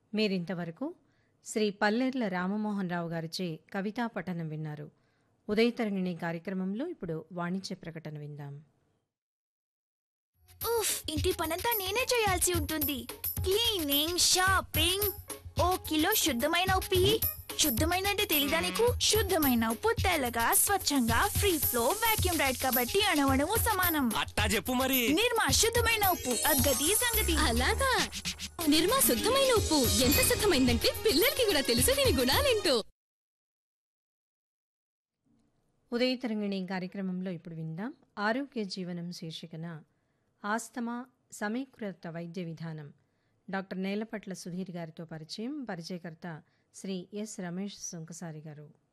మీరింతవరకు శ్రీ పల్లెర్ల రామమోహన్ రావు గారిచే కవితా పఠనం విన్నారు ఉదయతరంగిణి కార్యక్రమంలో ఇప్పుడు వాణిజ్య ప్రకటన విందాం ఉఫ్ ఇంటి పనంతా నేనే చేయాల్సి ఉంటుంది క్లీనింగ్ షాపింగ్ ఓ కిలో శుద్ధమైన ఉప్పి శుద్ధమైన అంటే తెలీదా నీకు శుద్ధమైన ఉప్పు తెల్లగా స్వచ్ఛంగా ఫ్రీ ఫ్లో వాక్యూమ్ రైడ్ కాబట్టి అణవణము సమానం అట్టా చెప్పు మరి నిర్మా శుద్ధమైన ఉప్పు అగ్గది సంగతి అలాగా నిర్మా శుద్ధమైన ఉప్పు ఎంత శుద్ధమైందంటే పిల్లలకి కూడా తెలుసు దీని గుణాలేంటో ఉదయతరంగిణి కార్యక్రమంలో ఇప్పుడు విందాం ఆరోగ్య జీవనం శీర్షికన ఆస్తమా సమీకృత వైద్య విధానం డాక్టర్ నేలపట్ల సుధీర్ గారితో పరిచయం పరిచయకర్త శ్రీ ఎస్ రమేష్ సుంకసారి గారు